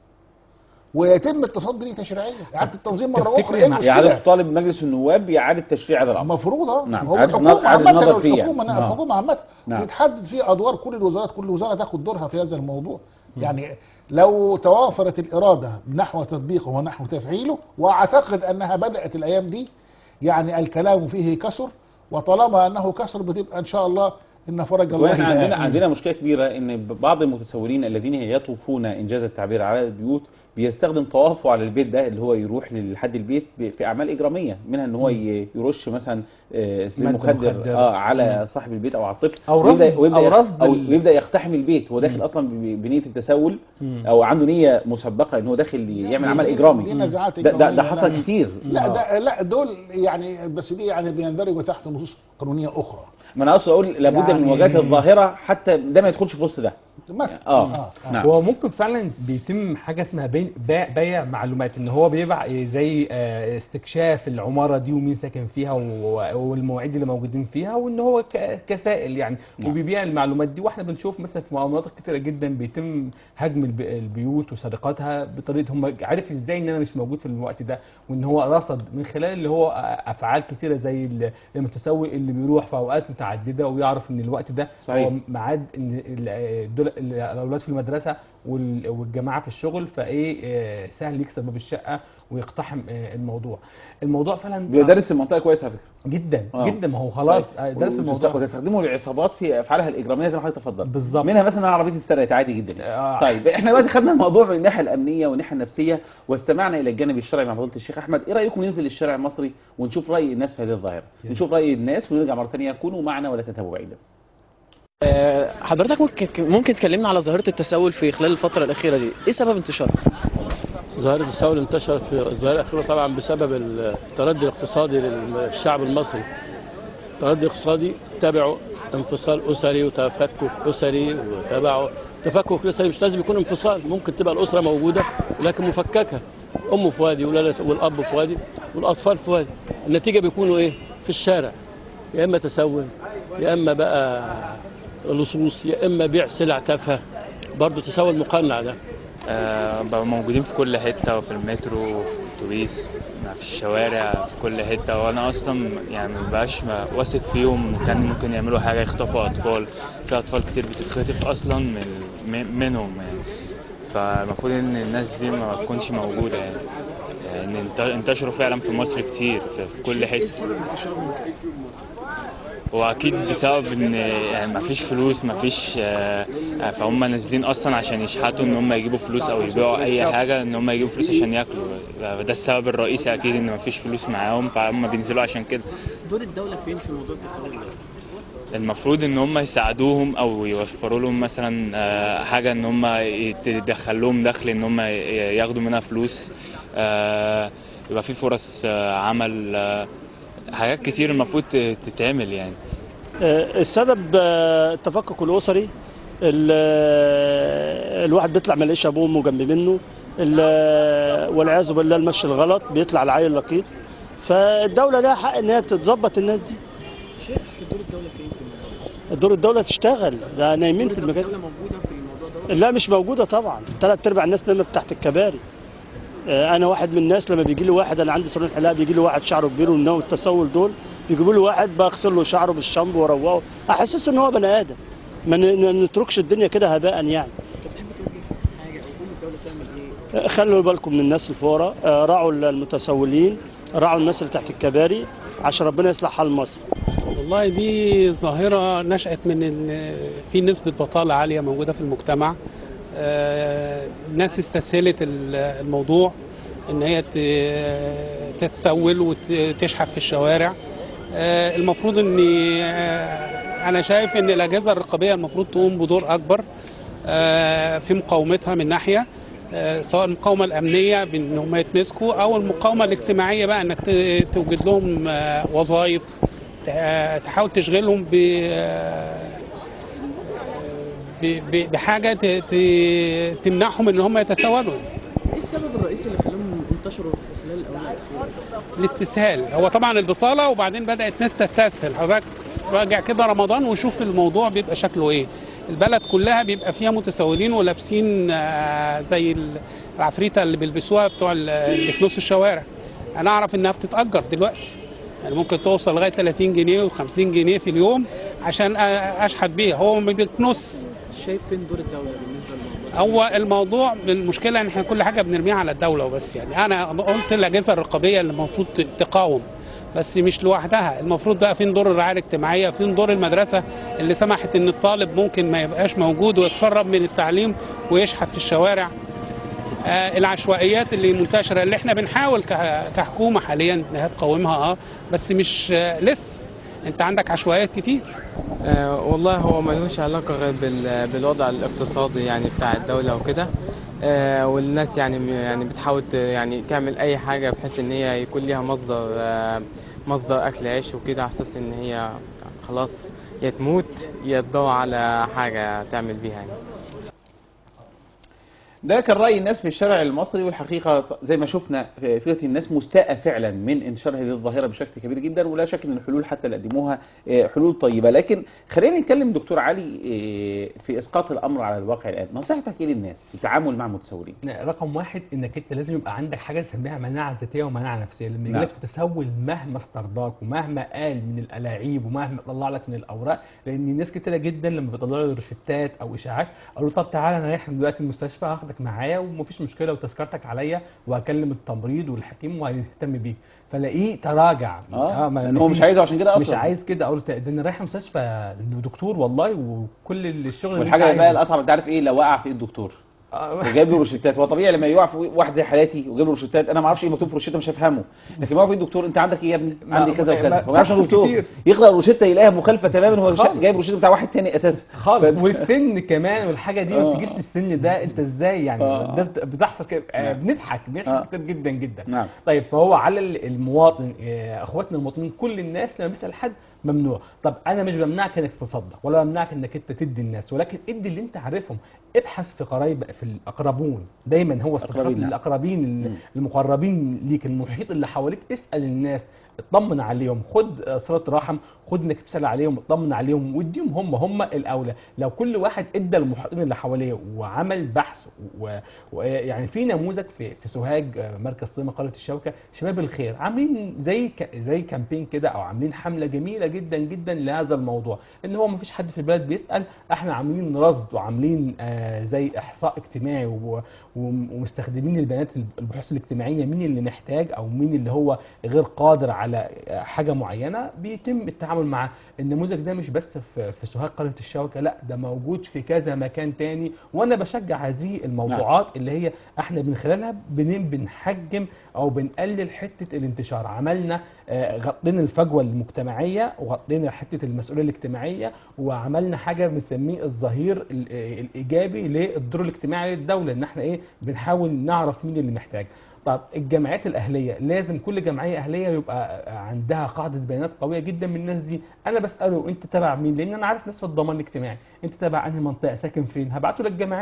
ويتم التصدي ليه تشريعيا اعاده التنظيم مره تفتكر اخرى ايه مع- اعاده المشكله طالب مجلس النواب باعاده تشريع هذا الامر المفروض اه نعم. هو إعادة الحكومه النظر- إعادة عامه النظر فيه الحكومه يعني. نعم. آه. الحكومه عامه نعم. ويتحدد فيه ادوار كل الوزارات كل وزاره تاخد دورها في هذا الموضوع يعني لو توافرت الاراده نحو تطبيقه ونحو تفعيله واعتقد انها بدات الايام دي يعني الكلام فيه كسر وطالما انه كسر بتبقى ان شاء الله ان فرج الله واحنا عندنا لآت. عندنا مشكله كبيره ان بعض المتسولين الذين يطوفون انجاز التعبير على البيوت بيستخدم طوافه على البيت ده اللي هو يروح لحد البيت ب- في اعمال اجراميه منها ان هو ي- يرش مثلا آه، اسم مادة مخدر مخدرة. اه على صاحب البيت او على الطفل أو ويبدأ- رصد- ويبدأ أو يخ- رصد او ال- يبدا يقتحم البيت هو داخل اصلا ب- بنيه التسول او عنده نيه مسبقه ان هو داخل يعمل دي- عمل دي- اجرامي دي نزاعات ده, ده, ده إجرامية. حصل لا. كتير لا آه. ده لا دول يعني بس دي يعني بيندرجوا تحت نصوص قانونيه اخرى ما انا اقصد اقول لابد من يعني- مواجهه الظاهره حتى ده ما يدخلش في وسط ده مثلا اه نعم هو ممكن فعلا بيتم حاجه اسمها بي- بيع, بيع معلومات ان هو بيبع زي آه، استكشاف العماره دي ومين ساكن فيها و- والمواعيد اللي موجودين فيها وان هو ك- كسائل يعني نعم. وبيبيع المعلومات دي واحنا بنشوف مثلا في مناطق كتيره جدا بيتم هجم الب- البيوت وسرقتها بطريقه هم عارف ازاي ان انا مش موجود في الوقت ده وان هو رصد من خلال اللي هو افعال كتيره زي ال- المتسوق اللي بيروح في اوقات متعدده ويعرف ان الوقت ده صحيح. هو ميعاد ان ال- دول ال- الاولاد في المدرسه وال- والجماعه في الشغل فايه آه، سهل يكسب باب الشقه ويقتحم آه، الموضوع الموضوع فعلا بيدرس المنطقه كويس على فكره جدا آه. جدا ما هو خلاص صحيح. آه، درس وتست- الموضوع وتستخدمه العصابات في افعالها الاجراميه زي ما حضرتك تفضل بالظبط. منها مثلا عربيه السرقه عادي جدا آه. طيب احنا دلوقتي خدنا الموضوع من الناحيه الامنيه والناحيه النفسيه واستمعنا الى الجانب الشرعي مع فضيله الشيخ احمد ايه رايكم ننزل الشارع المصري ونشوف راي الناس في هذه الظاهره نشوف راي الناس ونرجع مره ثانيه كونوا معنا ولا تذهبوا بعيدا آه، حضرتك ممكن ممكن تكلمنا على ظاهرة التسول في خلال الفترة الأخيرة دي، إيه سبب انتشارها؟ ظاهرة التسول انتشرت في الظاهرة الأخيرة طبعا بسبب التردي الاقتصادي للشعب المصري. التردي الاقتصادي تبعه انفصال أسري وتفكك أسري وتبعه تفكك أسري مش لازم يكون انفصال ممكن تبقى الأسرة موجودة ولكن مفككة أمه في وادي ولا- والأب في وادي والأطفال في وادي النتيجة بيكونوا إيه؟ في الشارع يا إما تسول يا إما بقى لصوص يا إما بيع سلع تافهة برضه تسول مقنع ده آه، بقوا موجودين في كل حتة وفي المترو وفي الأتوبيس في الشوارع في كل حتة وأنا أصلا يعني مبقاش ما- واثق فيهم كان ممكن يعملوا حاجة يخطفوا أطفال في أطفال كتير بتتخطف أصلا من من- منهم يعني فالمفروض إن الناس دي ما تكونش موجودة يعني يعني انت- انتشروا فعلا في مصر كتير في في كل حتة واكيد بسبب ان يعني مفيش فلوس مفيش آه، آه، فهم نازلين اصلا عشان يشحتوا ان هم يجيبوا فلوس او يبيعوا اي حاجه ان هم يجيبوا فلوس عشان ياكلوا ده ده السبب الرئيسي اكيد ان مفيش فلوس معاهم فهم بينزلوا عشان كده دور الدولة فين في موضوع التسول ده؟ المفروض ان هم يساعدوهم او يوفروا لهم مثلا آه، حاجه ان هم يدخل لهم دخل ان هم ياخدوا منها فلوس آه، يبقى في فرص آه، عمل آه، حاجات كتير المفروض تتعمل يعني آه، السبب آه، التفكك الاسري ال- آه، الواحد بيطلع ما يلاقيش ابوه وامه جنب منه ال- آه، والعياذ بالله المشي الغلط بيطلع العيل لقيط فالدوله لها حق ان هي تظبط الناس دي شايف دور الدولة فين في الموضوع ده؟ دور الدوله تشتغل ده نايمين في المكان الدولة موجودة في الموضوع ده؟ لا مش موجوده طبعا ثلاث ارباع الناس نايمه تحت الكباري آه، انا واحد من الناس لما بيجي لي واحد انا عندي صالون حلاقه بيجي لي واحد شعره كبير والنوم التسول دول يجيبوا لي واحد بغسل له شعره بالشامبو واروقه احسس ان هو بني ادم ما ن- ما نتركش الدنيا كده هباء يعني خلوا بالكم من الناس الفقراء آه، راعوا المتسولين راعوا الناس اللي تحت الكباري عشان ربنا يصلح حال مصر والله دي ظاهرة نشأت من إن في نسبة بطالة عالية موجودة في المجتمع آه، الناس استسهلت ال- الموضوع إن هي ت- تتسول وتشحت في الشوارع آه، المفروض إن آه، أنا شايف إن الأجهزة الرقابية المفروض تقوم بدور أكبر آه، في مقاومتها من ناحية آه، سواء المقاومة الأمنية بإن هم يتمسكوا أو المقاومة الاجتماعية بقى إنك ت- توجد لهم آه، وظائف تع- تحاول تشغلهم ب ب- ب- بحاجه ت- ت- تمنعهم ان هم يتسولوا ايه السبب الرئيسي اللي خلاهم انتشروا في خلال الاونه الاخيره؟ الاستسهال هو طبعا البطاله وبعدين بدات ناس تستسهل حضرتك راجع كده رمضان وشوف الموضوع بيبقى شكله ايه البلد كلها بيبقى فيها متسولين ولابسين آه، زي العفريته اللي بيلبسوها بتوع ال- اللي في نص الشوارع انا اعرف انها بتتاجر دلوقتي يعني ممكن توصل لغايه 30 جنيه و50 جنيه في اليوم عشان أ- اشحت بيها هو ما بيكنس شايف فين دور الدوله بالنسبه للموضوع؟ هو الموضوع المشكله ان احنا كل حاجه بنرميها على الدوله وبس يعني انا قلت الاجهزه الرقابيه اللي المفروض ت- تقاوم بس مش لوحدها المفروض بقى فين دور الرعايه الاجتماعيه فين دور المدرسه اللي سمحت ان الطالب ممكن ما يبقاش موجود ويتسرب من التعليم ويشحت في الشوارع آه العشوائيات اللي منتشره اللي احنا بنحاول ك- كحكومه حاليا انها تقاومها اه بس مش آه لسه انت عندك عشوائيات كتير آه، والله هو ملوش علاقة غير بال- بالوضع الاقتصادي يعني بتاع الدولة وكده آه، والناس يعني يعني بتحاول ت- يعني تعمل أي حاجة بحيث إن هي يكون ليها مصدر آه، مصدر أكل عيش وكده على أساس إن هي خلاص يا تموت يا تدور على حاجة تعمل بيها يعني. ده كان رأي الناس في الشارع المصري والحقيقة زي ما شفنا فئة الناس مستاءة فعلا من انتشار هذه الظاهرة بشكل كبير جدا ولا شك ان الحلول حتى اللي قدموها آه، حلول طيبة لكن خلينا نتكلم دكتور علي آه، في اسقاط الامر على الواقع الان نصيحتك ايه للناس في التعامل مع المتسولين رقم واحد انك انت لازم يبقى عندك حاجه نسميها مناعه ذاتيه ومناعه نفسيه لما يجي نعم. لك متسول مهما استرضاك ومهما قال من الالاعيب ومهما طلع لك من الاوراق لان ناس كتيره جدا لما بيطلعوا له روشتات او اشاعات قالوا طب تعالى انا رايح دلوقتي المستشفى هاخدك معايا ومفيش مشكله وتذكرتك عليا وهكلم التمريض والحكيم وهيهتم بيك فلاقيه تراجع اه ما- لان هو مش مفيش- عايزه عشان كده اصلا مش عايز كده اقول له ده انا رايح المستشفى دكتور والله وكل الشغل اللي والحاجه انت اللي بقى عايزه. الاصعب انت عارف ايه لو وقع في ايد الدكتور آه. وجايب له روشتات هو طبيعي لما يقع في واحد زي حالاتي وجايب له روشتات انا ما اعرفش ايه مكتوب في الروشته مش هفهمه لكن يقع في ايد الدكتور انت عندك ايه يا ابني ما- عندي كذا ما- وكذا ما- هو ما يعرفش إنه دكتور كتير. يقرا الروشته يلاقيها مخالفه تماما هو خالص. جايب روشته بتاع واحد تاني اساسا خالص ف- والسن كمان والحاجه دي ما آه. بتجيش للسن ده انت ازاي يعني آه. ده بت- بتحصل كده آه، نعم. بنضحك بنضحك آه. كتير جدا جدا نعم طيب فهو على ال- المواطن آه، اخواتنا المواطنين كل الناس لما بيسال حد ممنوع طب انا مش بمنعك انك تصدق ولا بمنعك انك انت تدي الناس ولكن ادي اللي انت عارفهم ابحث في قرايب في الاقربون دايما هو الصفحات أقربين، نعم. الاقربين ال- مم. المقربين ليك المحيط اللي حواليك اسال الناس اطمن عليهم خد آه، صله رحم خد انك تسال عليهم اطمن عليهم واديهم هم هم الاولى لو كل واحد ادى المحيطين اللي حواليه وعمل بحث ويعني في نموذج في في سوهاج آه، مركز طيمه قريه الشوكه شباب الخير عاملين زي ك- زي كامبين كده او عاملين حمله جميله جدا جدا لهذا الموضوع ان هو ما فيش حد في البلد بيسال احنا عاملين رصد وعاملين آه، زي احصاء اجتماعي و- وم- ومستخدمين البيانات البحوث الاجتماعيه مين اللي محتاج او مين اللي هو غير قادر على آه، حاجه معينه بيتم التعامل معاه النموذج ده مش بس في في سوهاج قريه الشوكه لا ده موجود في كذا مكان تاني وانا بشجع هذه الموضوعات اللي هي احنا من خلالها بن- بنحجم او بنقلل حته الانتشار عملنا آه، غطينا الفجوه المجتمعيه وغطينا حته المسؤوليه الاجتماعيه وعملنا حاجه بنسميه الظهير ال- آه، الايجابي للدور الاجتماعي للدوله ان احنا ايه بنحاول نعرف مين اللي محتاج طب الجمعيات الاهليه لازم كل جمعيه اهليه يبقى عندها قاعده بيانات قويه جدا من الناس دي انا بساله انت تبع مين لان انا عارف ناس في الضمان الاجتماعي انت تبع انهي منطقه ساكن فين هبعته للجمعيه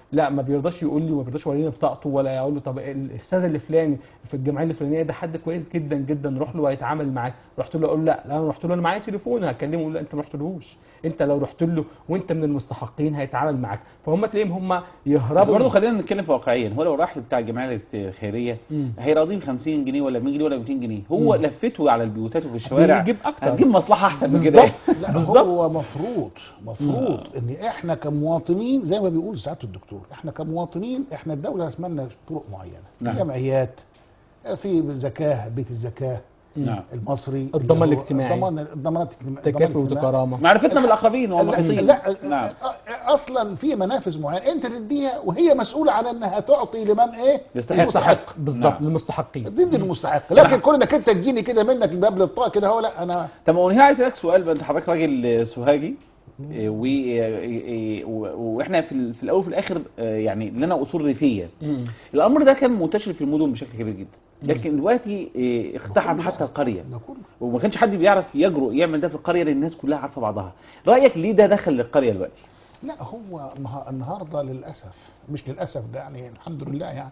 لا ما بيرضاش يقول لي وما بيرضاش يوريني بطاقته ولا يقول له طب الاستاذ الفلاني في الجمعيه الفلانيه ده حد كويس جدا جدا روح له وهيتعامل معاك رحت له اقول له لا لا انا رحت له انا معايا تليفون هكلمه اقول له انت ما رحتلهوش انت لو رحت له وانت من المستحقين هيتعامل معاك فهم تلاقيهم هم بس يهربوا برضه خلينا نتكلم في واقعيا هو لو راح بتاع الجمعيه الخيريه مم. هيراضيه ب 50 جنيه ولا 100 جنيه ولا 200 جنيه هو لفته على البيوتات وفي الشوارع بيجيب أكتر. هتجيب مصلحه احسن من كده لا هو مفروض مفروض ان احنا كمواطنين زي ما بيقول سعاده الدكتور احنا كمواطنين احنا الدوله رسمنا طرق معينه نعم. جمعيات في زكاه بيت الزكاه نعم. المصري الضمان اللي هو الاجتماعي. الضمان الضمانات الاجتماعية- تكافؤ الضمان الاجتماعي. وكرامه معرفتنا بالاقربين والمحيطين لا نعم اصلا في منافذ معينه انت تديها وهي مسؤوله عن انها تعطي لمن ايه يستحق. المستحق بالظبط نعم. للمستحقين ضد المستحق لكن كون انك انت تجيني كده منك الباب للطاقه كده هو لا انا طب ما هو هنا عايز اسالك سؤال بقى انت حضرتك راجل سوهاجي إيه، و- إيه، و- واحنا في ال- في الاول وفي الاخر آه، يعني لنا اصول ريفيه مم. الامر ده كان منتشر في المدن بشكل كبير جدا لكن دلوقتي إيه، اقتحم حتى القريه ده كله وما كانش حد بيعرف يجرؤ يعمل ده في القريه لان الناس كلها عارفه بعضها رايك ليه ده دخل للقريه دلوقتي لا هو مه- النهارده للاسف مش للاسف ده يعني الحمد لله يعني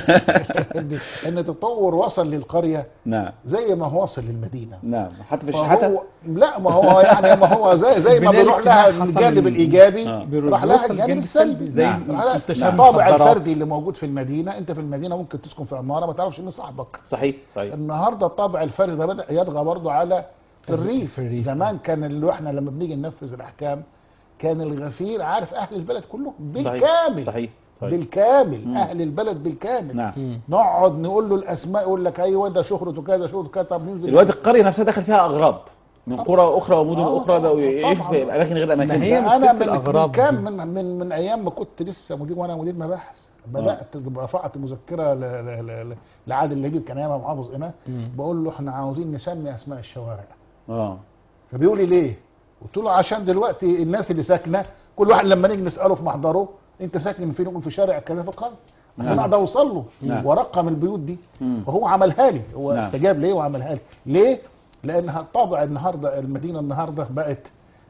ان ان التطور وصل للقريه نعم زي ما هو وصل للمدينه نعم حتى في الشحاته فهو لا ما هو يعني ما هو زي زي ما البناء بيروح لها الاجتماعي حصل الجانب من- الايجابي آه. راح لها بيوصل الجانب الجانب السلبي زي نعم. راح لها انتشار الطابع المخدرات. الفردي اللي موجود في المدينه انت في المدينه ممكن تسكن في عماره ما تعرفش مين صاحبك صحيح صحيح النهارده الطابع الفردي ده بدا يطغى برضه على الريف في الريف. زمان كان اللي احنا لما بنيجي ننفذ الاحكام كان الغفير عارف اهل البلد كلهم صحيح بالكامل صحيح صحيح بالكامل مم. اهل البلد بالكامل نعم نقعد نقول له الاسماء يقول لك ايوه ده شهرته كذا شهرته كذا طب ننزل دلوقتي القريه نفسها دخل فيها اغراب من قرى اخرى ومدن آه، اخرى بقوا طبعاً. يعيشوا في اماكن غير ما اماكنهم هي ده انا مشكلة من الأغراب من كام دي. من, من من ايام ما كنت لسه مدير وانا مدير مباحث بدات رفعت مذكره ل- ل- ل- ل- لعادل لبيب كان ايامها محافظ هنا بقول له احنا عاوزين نسمي اسماء الشوارع اه فبيقول لي ليه؟ قلت له عشان دلوقتي الناس اللي ساكنه كل واحد لما نيجي نساله في محضره انت ساكن فين يقول في شارع كذا في القريه عشان نعم. اقدر اوصل له نعم. وارقم البيوت دي مم. فهو عملها لي هو نعم. استجاب ليه وعملها لي ليه؟ لانها طابع النهارده المدينه النهارده بقت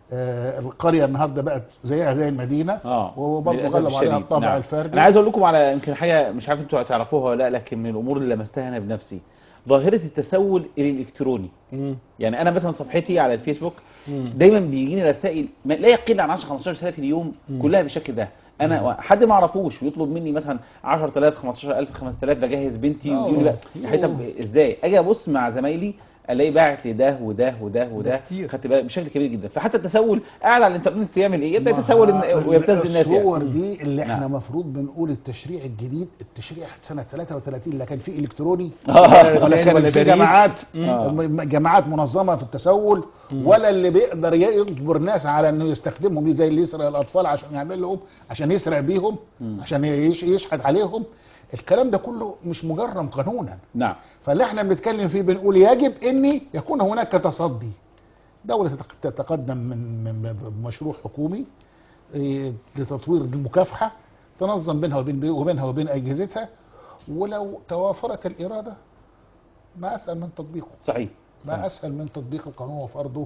آه القريه النهارده بقت زيها زي المدينه اه وبرضه للأسف غلب عليها الشديد. الطابع نعم. الفردي انا عايز اقول لكم على يمكن حاجه مش عارف انتوا هتعرفوها ولا لا لكن من الامور اللي لمستها انا بنفسي ظاهره التسول الالكتروني مم. يعني انا مثلا صفحتي على الفيسبوك مم. دايما بيجيني رسائل ما لا يقل عن 10 15 رساله في اليوم كلها بالشكل ده انا حد ما اعرفوش بيطلب مني مثلا 10000 15000 5000 بجهز بنتي آه. ويقول لا يا حبيبي طب ازاي اجي ابص مع زمايلي الاقي باعت لي ده وده وده وده كتير. خدت بالك بشكل كبير جدا فحتى التسول قاعد على الانترنت يعمل ايه يبدا يتسول إن- ويبتز الناس الصور يعني دي اللي احنا نعم. مفروض بنقول التشريع الجديد التشريع سنه 33 لا كان فيه الكتروني آه. ولا ولا كان فيه بريد. جماعات آه. م- جماعات منظمه في التسول ولا اللي بيقدر يجبر ناس على انه يستخدمهم زي اللي يسرق الاطفال عشان يعمل لهم عشان يسرق بيهم عشان يش- يشحت عليهم الكلام ده كله مش مجرم قانونا نعم فاللي احنا بنتكلم فيه بنقول يجب ان يكون هناك تصدي دولة تتق- تتقدم من من بمشروع حكومي إيه، لتطوير المكافحة تنظم بينها وبين وبينها وبين أجهزتها ولو توافرت الإرادة ما أسهل من تطبيقه صحيح ما أسهل من تطبيق القانون وفرضه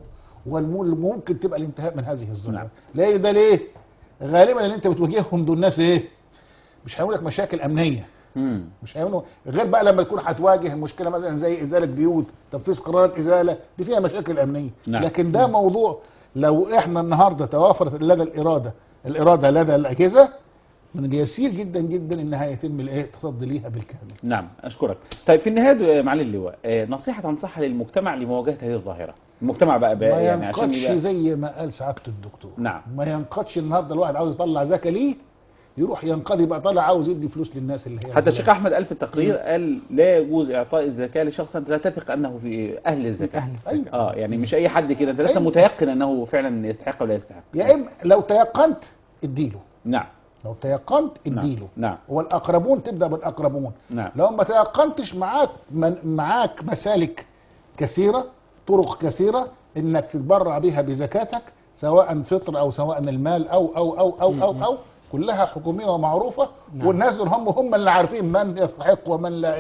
وممكن تبقى الانتهاء من هذه الظاهرة نعم. ليه ده ليه غالبا اللي انت بتواجههم دول ناس ايه مش هيقول لك مشاكل امنيه امم مش هيعملوا غير بقى لما تكون هتواجه مشكله مثلا زي ازاله بيوت تنفيذ قرارات ازاله دي فيها مشاكل امنيه نعم. لكن ده موضوع لو احنا النهارده توافرت لدى الاراده الاراده لدى الاجهزه من يسير جدا جدا انها يتم الايه التصدي ليها بالكامل نعم اشكرك طيب في النهايه آه، معالي اللواء آه، نصيحه تنصحها للمجتمع لمواجهه هذه الظاهره المجتمع بقى, بقى ما يعني عشان ينقضش يبقى زي ما قال سعاده الدكتور نعم. ما ينقضش النهارده الواحد عاوز يطلع زكاه ليه يروح ينقضي بقى طالع عاوز يدي فلوس للناس اللي هي حتى الشيخ احمد قال في التقرير قال لا يجوز اعطاء الزكاه لشخص انت لا تثق انه في اهل الزكاه أهل أيوة. اه يعني مش اي حد كده انت لسه أيوة. متيقن انه فعلا يستحق ولا يستحق يا اما لو تيقنت اديله نعم لو تيقنت نعم. اديله نعم والاقربون تبدا بالاقربون نعم لو ما تيقنتش معاك من معاك مسالك كثيره طرق كثيره انك تتبرع بها بزكاتك سواء فطر او سواء المال او او او او او, أو كلها حكوميه ومعروفه نعم. والناس دول هم هم اللي عارفين من يستحق ومن لا ايه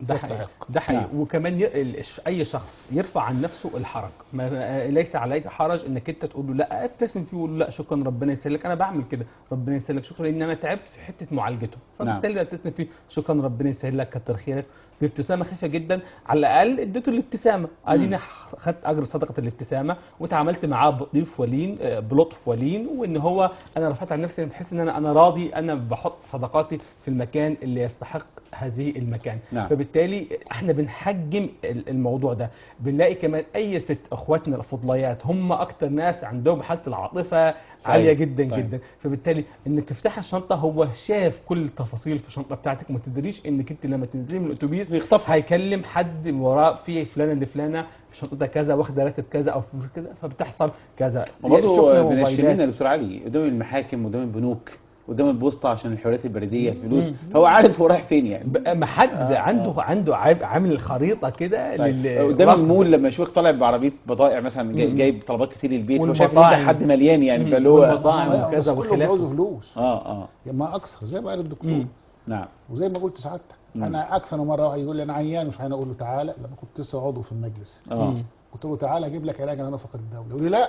ده يستحق. حقيقي ده حقيقي وكمان ي... ال- الش- اي شخص يرفع عن نفسه الحرج ما ما- ليس عليك حرج انك انت تقول له لا ابتسم فيه وقول له لا شكرا ربنا يسلك انا بعمل كده ربنا يسلك شكرا لان انا تعبت في حته معالجته فبالتالي ابتسم فيه شكرا ربنا يسهلك كتر خيرك بابتسامه خفيفه جدا على الاقل اديته الابتسامه اديني ح- خدت اجر صدقه الابتسامه وتعاملت معاه بلطف ولين آه، بلطف ولين وان هو انا رفعت عن نفسي بحس ان انا انا راضي انا بحط صدقاتي في المكان اللي يستحق هذه المكان نعم. فبالتالي احنا بنحجم ال- الموضوع ده بنلاقي كمان اي ست اخواتنا الفضليات هم اكتر ناس عندهم حاله العاطفه عاليه جدا صحيح. جدا فبالتالي انك تفتح الشنطه هو شاف كل التفاصيل في الشنطه بتاعتك ما تدريش انك انت لما تنزلي من الاتوبيس بيخطف هيكلم حد وراه في فلانه اللي فلانه في شنطتها كذا واخده راتب كذا او فلوس كذا فبتحصل كذا وبرضه شفنا بنشتري موبايلات. يا دكتور علي قدام المحاكم قدام البنوك قدام البوسطه عشان الحوالات البريديه الفلوس هو عارف هو رايح فين يعني بقى ما حد آه، عنده عنده عاب- عامل خريطه كده طيب. لل- قدام رصد. المول لما يشوفك طالع بعربيه بضائع مثلا جاي مم. جايب طلبات كتير للبيت هو شايف ان والمطاعم. انت حد مليان يعني مم. فاللي هو والمطاعم لا، وكذا بس كله وخلافه. بيعوزوا فلوس اه اه ما اكثر زي ما قال الدكتور مم. نعم وزي ما قلت سعادتك مم. انا اكثر من مره واحد يقول لي انا عيان مش اقول له تعالى لما كنت لسه عضو في المجلس اه مم. قلت له تعالى اجيب لك علاج على نفقه الدوله يقول لي لا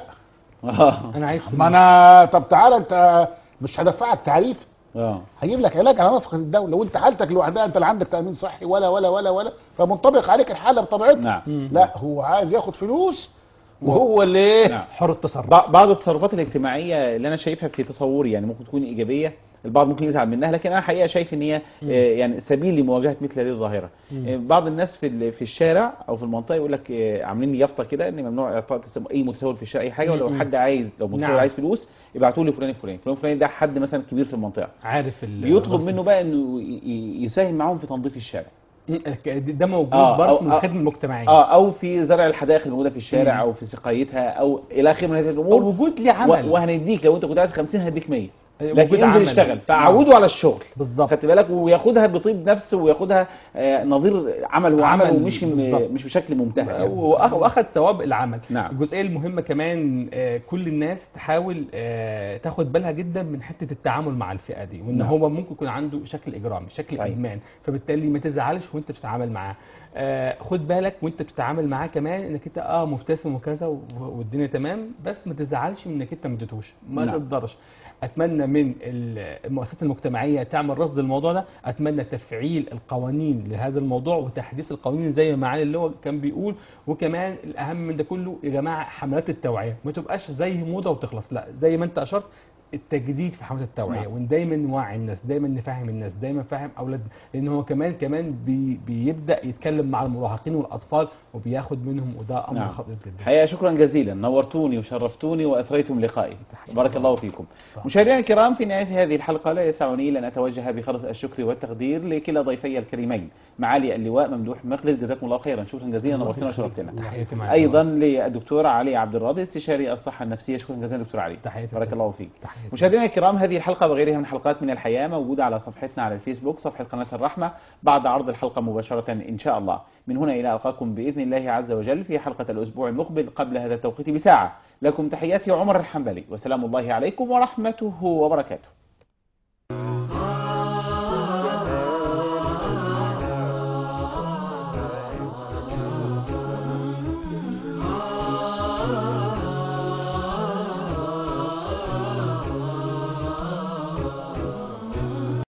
اه انا عايز ما انا طب تعالى انت مش هدفعك تعريف اه هجيب لك علاج على نفقه الدوله وانت حالتك لوحدها انت لا عندك تامين صحي ولا ولا ولا ولا فمنطبق عليك الحاله بطبيعتها نعم مم. لا هو عايز ياخد فلوس وهو اللي ايه نعم حر التصرف بع- بعض التصرفات الاجتماعيه اللي انا شايفها في تصوري يعني ممكن تكون ايجابيه البعض ممكن يزعل منها لكن انا حقيقه شايف ان هي آه، يعني سبيل لمواجهه مثل هذه الظاهره مم. آه، بعض الناس في ال- في الشارع او في المنطقه يقول لك آه، عاملين لي يافطه كده ان ممنوع اعطاء تسم- اي متسول في الشارع اي حاجه ولو مم. حد عايز لو متسول نعم. عايز فلوس يبعتوا لي فلان الفلاني فلان الفلاني ده حد مثلا كبير في المنطقه عارف ال- بيطلب الرصد. منه بقى انه ي- ي- يساهم معاهم في تنظيف الشارع مم. ده موجود آه، برضه أو- من أو- الخدمه المجتمعيه اه او في زرع الحدائق الموجوده في الشارع مم. او في سقايتها او الى اخره من هذه أو الامور وجود ليه عمل و- وهنديك لو انت كنت عايز 50 هديك 100 وجود لكن انزل عمل. اشتغل آه. فعودوا على الشغل بالظبط خدت بالك وياخدها بطيب نفس وياخدها آه، نظير عمل وعمل عمل، ومش م- بالظبط. مش بشكل ممتهن يعني. وأخ- واخد ثواب العمل نعم. الجزئيه المهمه كمان آه، كل الناس تحاول آه، تاخد بالها جدا من حته التعامل مع الفئه دي وان نعم. هو ممكن يكون عنده شكل اجرامي شكل صحيح. ادمان فبالتالي ما تزعلش وانت بتتعامل معاه آه، خد بالك وانت بتتعامل معاه كمان انك انت اه مبتسم وكذا و- والدنيا تمام بس ما تزعلش من انك انت ما اديتوش ما نعم. تقدرش اتمنى من ال- المؤسسات المجتمعيه تعمل رصد للموضوع ده اتمنى تفعيل القوانين لهذا الموضوع وتحديث القوانين زي ما معالي اللي هو كان بيقول وكمان الاهم من ده كله يا جماعه حملات التوعيه ما تبقاش زي موضه وتخلص لا زي ما انت اشرت التجديد في حملات التوعيه نعم. وان دايما نوعي الناس دايما نفهم الناس دايما نفهم اولادنا لان هو كمان كمان بي بيبدا يتكلم مع المراهقين والاطفال وبياخد منهم وده امر نعم. خطير جدا حقيقة شكرا جزيلا نورتوني وشرفتوني وأثريتم لقائي بارك الله فيكم مشاهدينا الكرام في نهاية هذه الحلقة لا يسعني إلا أن أتوجه بخلص الشكر والتقدير لكلا ضيفي الكريمين معالي اللواء ممدوح مقلد جزاكم الله خيرا شكرا جزيلا نورتنا وشرفتنا تحياتي معك. أيضا للدكتور علي عبد الراضي استشاري الصحة النفسية شكرا جزيلا دكتور علي تحياتي بارك سيدي. الله فيك تحياتي. مشاهدينا الكرام هذه الحلقة وغيرها من حلقات من الحياة موجودة على صفحتنا على الفيسبوك صفحة قناة الرحمة بعد عرض الحلقة مباشرة إن شاء الله من هنا إلى ألقاكم بإذن الله عز وجل في حلقة الأسبوع المقبل قبل هذا التوقيت بساعة لكم تحياتي عمر الحنبلي وسلام الله عليكم ورحمته وبركاته